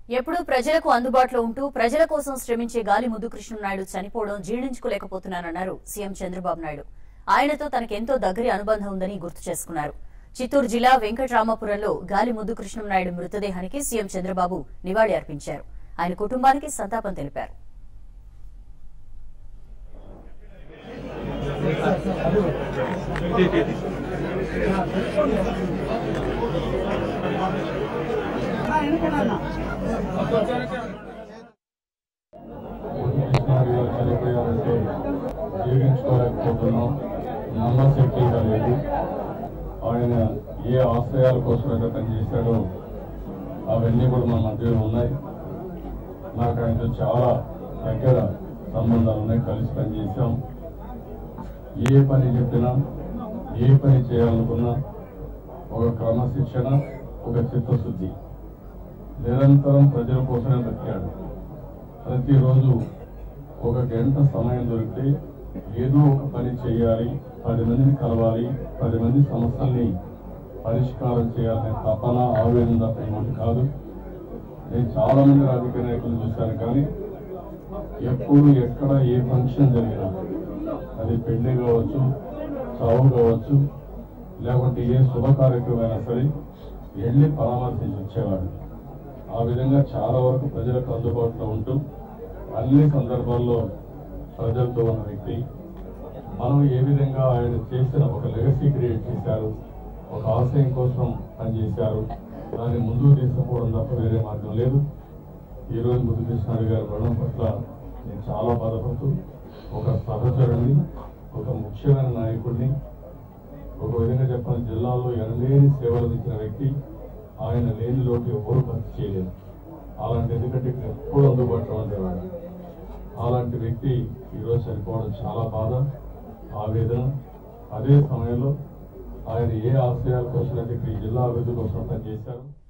ఎప్పుడూ ప్రజలకు అందుబాటులో ఉంటూ ప్రజల కోసం శ్రమించే గాలి ముద్దు కృష్ణనాయుడు చనిపోవడం జీర్ణించుకోలేకపోతున్నానన్నారు సీఎం చంద్రబాబు నాయుడు ఆయనతో తనకెంతో దగ్గరి అనుబంధం ఉందని గుర్తు చేసుకున్నారు చిత్తూరు జిల్లా వెంకట్రామాపురంలో గాలి ముద్దు కృష్ణనాయుడు మృతదేహానికి సీఎం చంద్రబాబు నివాళి అర్పించారు ఆయన కుటుంబానికి సంతాపం తెలిపారు కృష్ణారావు గారు చనిపోయారంటే జీవించుకోలేకపోతున్నాం నమ్మశక్తిగా లేదు ఆయన ఏ ఆశయాల కోసం అయితే పనిచేశాడో అవన్నీ కూడా మన మధ్యలో ఉన్నాయి నాకు ఆయనతో చాలా దగ్గర సంబంధాలు ఉన్నాయి కలిసి పనిచేశాం ఏ పని చెప్పినా ఏ పని చేయాలనుకున్నా ఒక క్రమశిక్షణ ఒక చిత్తశుద్ధి నిరంతరం ప్రజల కోసమే బతికాడు ప్రతిరోజు ఒక గంట సమయం దొరికితే ఏదో ఒక పని చేయాలి పది మందిని కలవాలి పది మంది సమస్యల్ని పరిష్కారం చేయాలనే తపన ఆవేదన తప్ప ఇంకోటి కాదు నేను చాలా మంది రాజకీయ నాయకులు చూశాను కానీ ఎప్పుడు ఎక్కడ ఏ ఫంక్షన్ జరిగినా అది పెళ్లి కావచ్చు చావు కావచ్చు లేకుంటే ఏ శుభ కార్యక్రమైనా సరే వెళ్ళి పరామర్శించి వచ్చేవాడు ఆ విధంగా చాలా వరకు ప్రజలకు అందుబాటులో ఉంటూ అన్ని సందర్భాల్లో ప్రజలతో ఉన్న వ్యక్తి మనం ఏ విధంగా ఆయన చేసిన ఒక లెగసీ క్రియేట్ చేశారు ఒక ఆశయం కోసం పనిచేశారు దాన్ని ముందుకు తీసుకుపోవడం తప్ప వేరే మార్గం లేదు ఈ రోజు ముద్దుకృష్ణారి గారి మరణం పట్ల నేను చాలా బాధపడుతూ ఒక సహచరుడిని ఒక ముఖ్యమైన నాయకుడిని ఒక విధంగా చెప్పాలి జిల్లాలో ఎనలేని సేవలు ఇచ్చిన వ్యక్తి ఆయన లేని లోటు ఎవరు భర్తీ చేయలేదు అలాంటి ఎందుకంటే ఇక్కడ ఎప్పుడు అందుబాటులో ఉండేవాడు అలాంటి వ్యక్తి ఈరోజు చనిపోవడం చాలా బాధ ఆవేదన అదే సమయంలో ఆయన ఏ ఆశయాల కోసం అయితే ఇక్కడ ఈ జిల్లా అభివృద్ధి కోసం పనిచేశారు